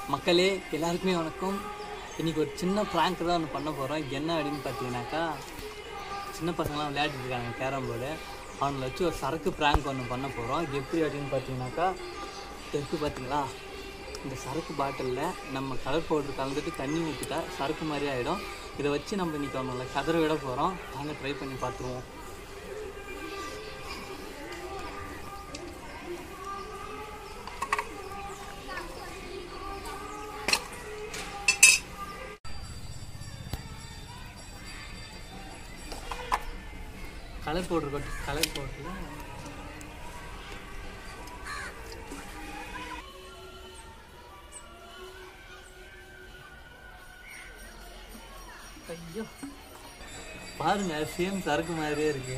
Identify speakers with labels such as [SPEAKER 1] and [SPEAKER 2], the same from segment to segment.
[SPEAKER 1] மக்களே எல்லாருக்குமே வணக்கம் இன்னைக்கு ஒரு சின்ன ப்ராங்க் தான் ஒன்று பண்ண போகிறோம் என்ன அப்படின்னு பார்த்தீங்கன்னாக்கா சின்ன பசங்களாம் விளையாடிட்டு இருக்காங்க கேரம் போர்டு அவங்கள வச்சு ஒரு சரக்கு ப்ராங்க் ஒன்று பண்ண போகிறோம் எப்படி அப்படின்னு பார்த்தீங்கன்னாக்கா தெற்கு பார்த்தீங்களா இந்த சரக்கு பாட்டிலில் நம்ம கலர் பவுடர் கலந்துட்டு தண்ணி ஊற்றிட்டா சரக்கு மாதிரி ஆகிடும் இதை வச்சு நம்ம இன்னைக்கு அவங்கள கதற விட போகிறோம் வாங்க ட்ரை பண்ணி பார்த்துருவோம் கலர் பவுடர் கொட்டு கலர் பவுடரில் ஐயோ பாருங்க சேம் சரக்கு மாதிரியே இருக்கு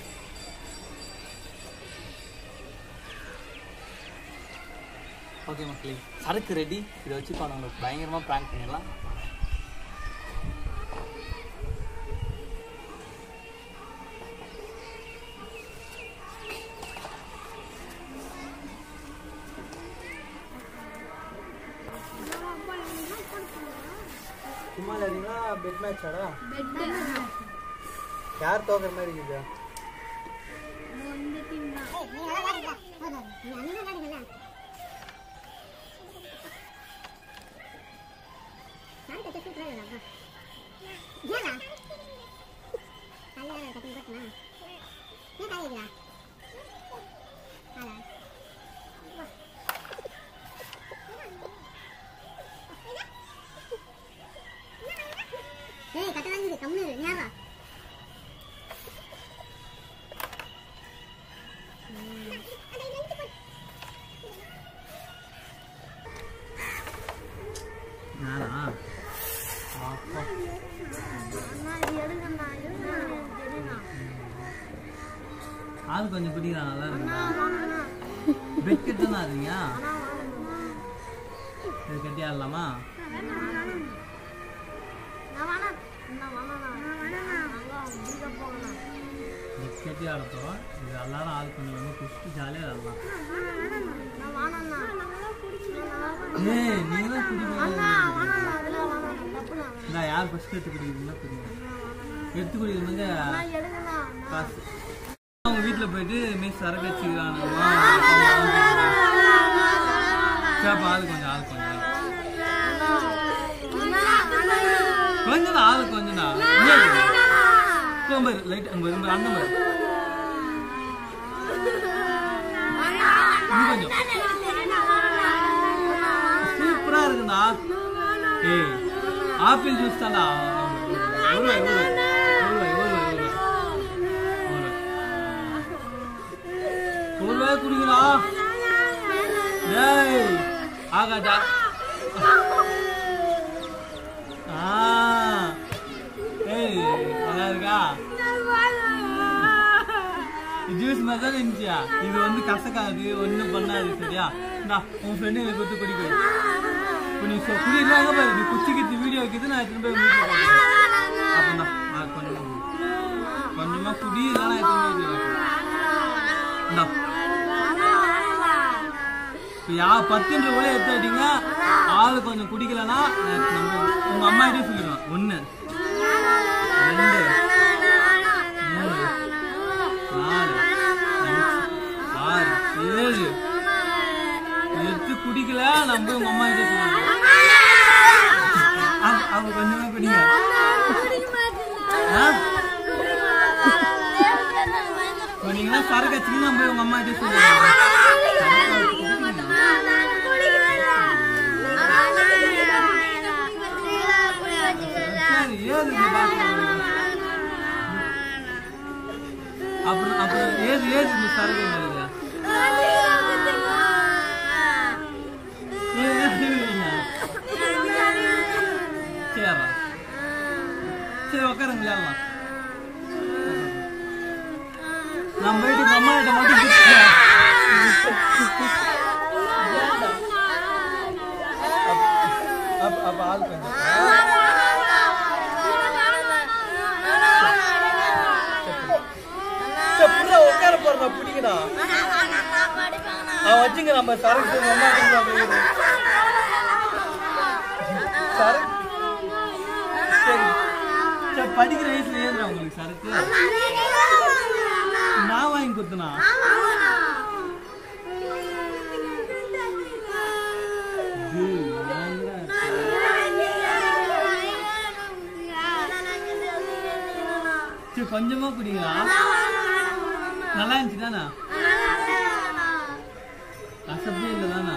[SPEAKER 1] ஓகே மக்களே சரக்கு ரெடி இதை வச்சு இப்போ நம்மளுக்கு பயங்கரமாக ப்ராங்க் பண்ணிடலாம் சும்மா இல்லைங்களா பெட் மேட்ச் ஆடா யார் தோக்குற மாதிரி இருக்குது
[SPEAKER 2] ஏய் கட்டலாங்குது கம்முனு இரு நேரா
[SPEAKER 1] நானா ஆள் கொஞ்சம் பிடிக்கிறா நல்லா இருக்குண்ணா பெட் கிட்ட தான் இருக்கீங்க இது கட்டி ஆடலாமா பெட் கட்டி ஆட போகிறோம் இது எல்லாரும் ஆள் கொஞ்சம் வந்து குடிச்சிட்டு ஜாலியாக ஆடலாம் ஏய் நீங்களும் குடிக்கணும் இந்த யார் ஃபஸ்ட் எடுத்து குடிக்கிறீங்களோ குடிங்க எடுத்து குடிக்கிறது காசு அவங்க வீட்டில் போயிட்டு மிஸ் சரக்கு வச்சுக்கிறானுங்களா கேப்பா ஆள் கொஞ்சம் ஆள் கொஞ்சம் கொஞ்சம் தான் ஆள் கொஞ்சம் தான் பாரு லைட் அங்கே வரும் பாரு, அண்ணன் பாரு இன்னும் கொஞ்சம் சூப்பரா இருக்குடா ஏய் ஆப்பிள் ஜூஸ் தான்டா எவ்வளோ எவ்வளோ எவ்வளோ எவ்வளோ எவ்வளோ ஒரு வேலை குடிக்கிறா டேய் ஆகாதா ஆ ஏய் நல்லா இருக்கா ஜூஸ் மாதிரி தான் இருந்துச்சியா இது வந்து கசக்காது ஒன்றும் பண்ணாது சரியா இந்தா உன் ஃப்ரெண்டு எனக்கு கொடுத்து குடி குடி இப்போ நீ சொ- குடிக்கிறாங்க பாரு நீ குச்சி கித்து வீடியோ வைக்கிறது நான் எடுத்துன்னு போய் வீட்டில் போடுறேன் அப்போ தான் நான் கொஞ்சமாக குடி கொஞ்சமாக குடி இல்லைனா எடுத்துன்னு போய் வீட்டில் வைக்கிறேன் இந்தா இப்போ யா பத்துன்ற கூட எடுத்து விட்டீங்க ஆள் கொஞ்சம் குடிக்கலன்னா நான் நம்ம உங்க அம்மா கிட்டே சொல்லிடுவேன் ஒன்று ரெண்டு மூணு நாலு அஞ்சு ஆறு ஏழு எடுத்து குடிக்கல நம்ம உங்க அம்மா கிட்டே சொல்லுவாங்க அ- அவங்க கொஞ்சமா குடிங்க ஆ? இப்போ நீங்களாம் சரக்கு வச்சுக்கின்னு நம்ம உங்க அம்மா கிட்டே சொல்லுவாங்க சரி ஏது இந்த பாட்டில் அப்புறம் அப்புறம் ஏது ஏது இந்த சரக்கு உங்களுக்கு ஏன் ஏன் செய்வீங்க? சரிடா. சரி உட்காருங்க விளையாடலாம் நம்ம வீட்டுக்கு அம்மா கிட்ட மட்டும் குடுத்துட்டு. அப்ப அப்ப ஆள் கொஞ்சம் சரி, புள்ள உட்கார போறா பிடிக்கடா அவன் வச்சுங்க நம்ம சரக்கு அம்மா கொஞ்சம் அப்படியே சரக்கு சரி சரி படிக்கிற வயசுல ஏதுடா உங்களுக்கு சரக்கு நான் வாங்கி கொடுத்தனா இது வாங்குறா. சரி கொஞ்சமா குடிங்களா நல்லா இருந்துச்சு தானே கசப்பே இல்லை தானே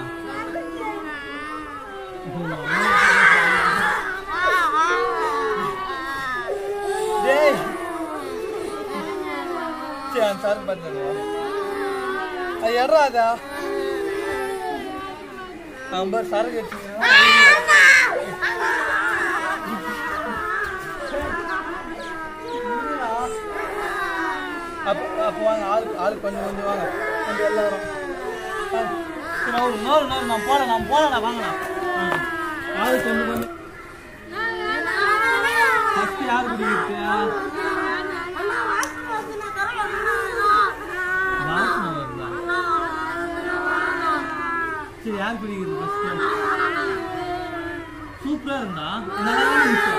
[SPEAKER 1] டேய் சரி அந்த சார் பண்ணுங்க அது எறாதா நம்ம சரக்கு வச்சுக்கிறோம் அப்போ அப்போ வாங்க ஆளுக்கு ஆளுக்கு கொஞ்சம் கொஞ்சம் வாங்க கொஞ்சம் எல்லாரும் வாங்க. சரி, நான் ஒரு நோறு நோறு நான் போடலாம் நான் போடலாம் வாங்கண்ணா ம். ஆளுக்கு கொஞ்சம் கொஞ்சம் ஃபஸ்ட்டு யார் குடிக்கிறது வாசனை வருதா சரி யார் குடிக்கிறது ஃபஸ்ட்டு சூப்பராக இருந்தா நல்லா இருந்துச்சு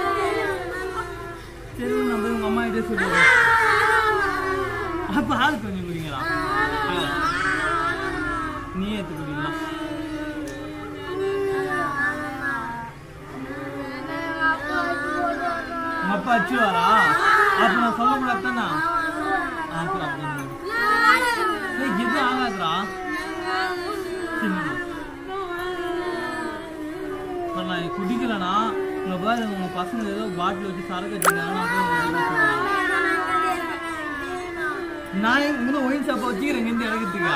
[SPEAKER 1] சரி நம்ம போய் உங்கள் அம்மா கிட்டே சொல்லிடுறோம் அப்போ ஆள் கொஞ்சம் குடிங்களா ஆ. நீ எடுத்து குடிக்கலாம் உங்க அப்பா அடிச்சுவாரா அப்ப நான் சொல்ல முடியாது தானே அப்புறம் அப்படி ஏய், இது ஆகாதுடா சரி, நில்லு. இப்ப நான் குடிக்கலனா உங்க பாரு உங்க பசங்க ஏதோ பாட்டில் வச்சு சரக்கு வச்சுருக்காங்க நான் போய் உங்க கிட்ட சொல்றேன். நான் இங்க ஒயின் ஷாப்பை வச்சுக்கிறேன் இருந்து எடுக்கிறதுக்கா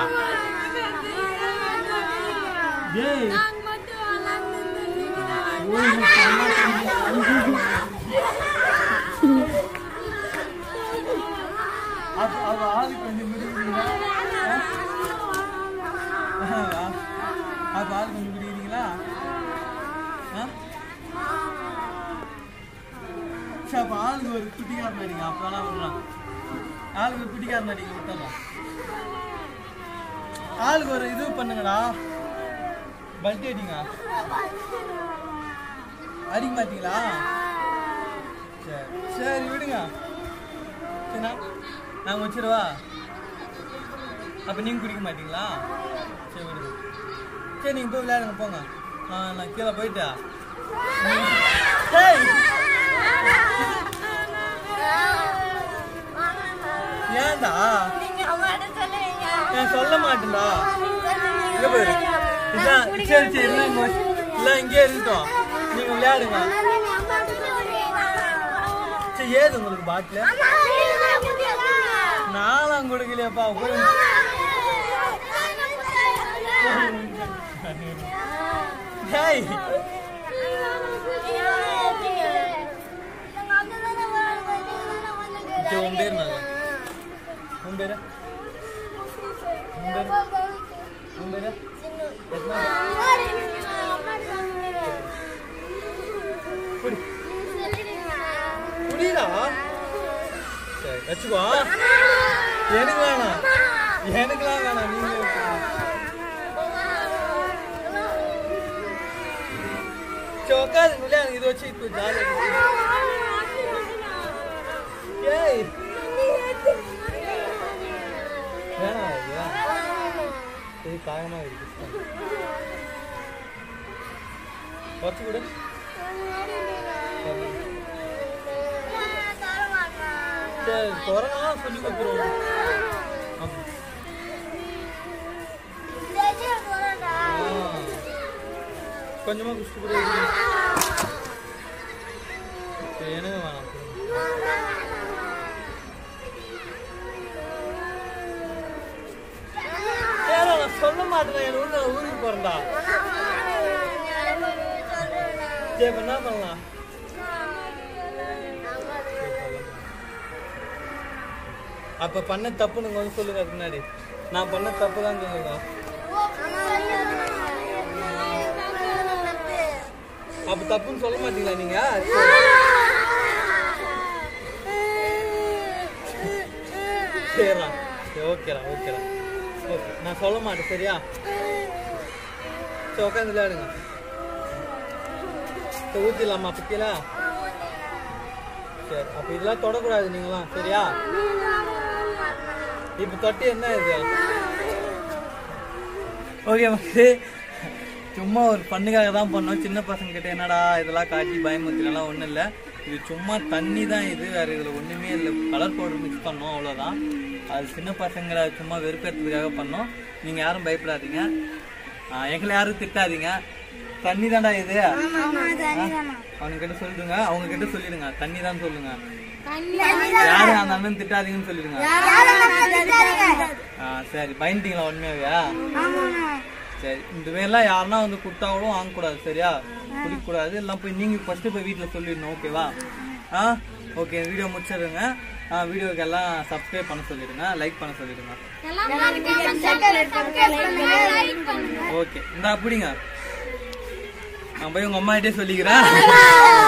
[SPEAKER 1] டேய் ஒயின் அப்ப அவ ஆளுக்கு கொஞ்சம் குடிக்கிறீங்களா அப்ப ஆளுக்கு கொஞ்சம் குடிக்கிறீங்களா ஆ? சரி, அப்ப ஆளுக்கு ஒரு குட்டிக்காரன் அடிங்க அப்பதான் விடுறான் ஆளுக்கு ஒரு குட்டிக்காரன் அடிங்க விட்டலாம் ஆளுக்கு ஒரு இது பண்ணுங்கடா பல்ட்டி அடிங்க அடிக்க மாட்டீங்களா சரி சரி விடுங்க சரி நான் நான் வச்சிடவா அப்போ நீங்கள் குடிக்க மாட்டீங்களா சரி விடுங்க சரி நீங்கள் போய் விளையாடுங்க போங்க ஆ நான் கீழே போயிட்டா ஏய் ஏன்டா நான் சொல்ல மாட்டேன்டா இங்க போயிரு இதான் சரி சரி இல்லை இங்க வச்சு- இல்லை இங்கே இருக்கட்டும் நீங்கள் விளையாடுங்க சரி ஏது உங்களுக்கு பாட்டில் நாலாம் கொடுக்கலையாப்பா போய் டேய் சரி உன் பேர் நாங்க உன் பேர் உன் பேர் உன் பேர் குடி குடிடா சரி வச்சுக்கோ எனக்கு வேணாம் எனக்குலாம் வேணாம் நீங்க சரி உட்காது விளையாடு இதை வச்சு இப்போ ஜாலியாக ஏய் வேணாம் ஐயா சரி காயமாக இருக்கு வச்சு விடு சரி குரங்கா சொல்லி கொடுத்துருவோம் அப்ப- ஆ. கொஞ்சமா குடிச்சு கூட எனக்கு வேணாம் ஏடா, நான் சொல்ல மாட்டேன் என் ஊர்ல நான் ஊருக்கு போறேன்டா சரி இப்ப என்ன பண்ணலாம் அப்ப பண்ண தப்பு நீங்க வந்து சொல்லுங்க அதுக்கு முன்னாடி நான் பண்ண தப்பு தான் சொல்லுங்க அப்ப தப்புன்னு சொல்ல மாட்டீங்களா நீங்க சரிடா சரி ஓகேடா ஓகேடா ஓகே நான் சொல்ல மாட்டேன் சரியா சரி உட்காந்து விளையாடுங்க சரி ஊற்றிடலாமா பத்தியில சரி அப்போ இதெல்லாம் தொடக்கூடாது நீங்களாம் சரியா இப்போ தொட்டி என்ன இது ஓகே மக்களே சும்மா ஒரு பண்ணுக்காக தான் பண்ணோம் சின்ன பசங்க கிட்ட என்னடா இதெல்லாம் காட்டி பயமுறுத்தினாலாம் ஒன்றும் இல்லை இது சும்மா தண்ணி தான் இது வேறு இதில் ஒன்றுமே இல்லை கலர் பவுடர் மிக்ஸ் பண்ணோம் அவ்வளோதான் அது சின்ன பசங்களை சும்மா வெறுப்பேற்றதுக்காக பண்ணோம் நீங்கள் யாரும் பயப்படாதீங்க ஆ, எங்களை யாரும் திட்டாதீங்க தண்ணி தான்டா இது அவங்க கிட்ட சொல்லிடுங்க அவங்க கிட்ட சொல்லிடுங்க தண்ணி தான் சொல்லுங்க யாரும் அந்த அண்ணன் திட்டாதீங்கன்னு சொல்லிடுங்க ஆ, சரி பயந்துட்டீங்களா உண்மையாவையா சரி இந்த மாதிரிலாம் யாருன்னா வந்து கொடுத்தாலும் வாங்கக்கூடாது சரியா குடிக்கக்கூடாது எல்லாம் போய் நீங்கள் ஃபஸ்ட்டு போய் வீட்டில் சொல்லிடணும் ஓகேவா ஆ ஓகே வீடியோ முடிச்சிடுங்க ஆ வீடியோக்கு எல்லாம் சப்ஸ்கிரைப் பண்ண சொல்லிடுங்க லைக் பண்ண சொல்லிடுங்க ஓகே இந்த அப்படிங்க நான் போய் உங்கள் அம்மாகிட்டே சொல்லிக்கிறேன்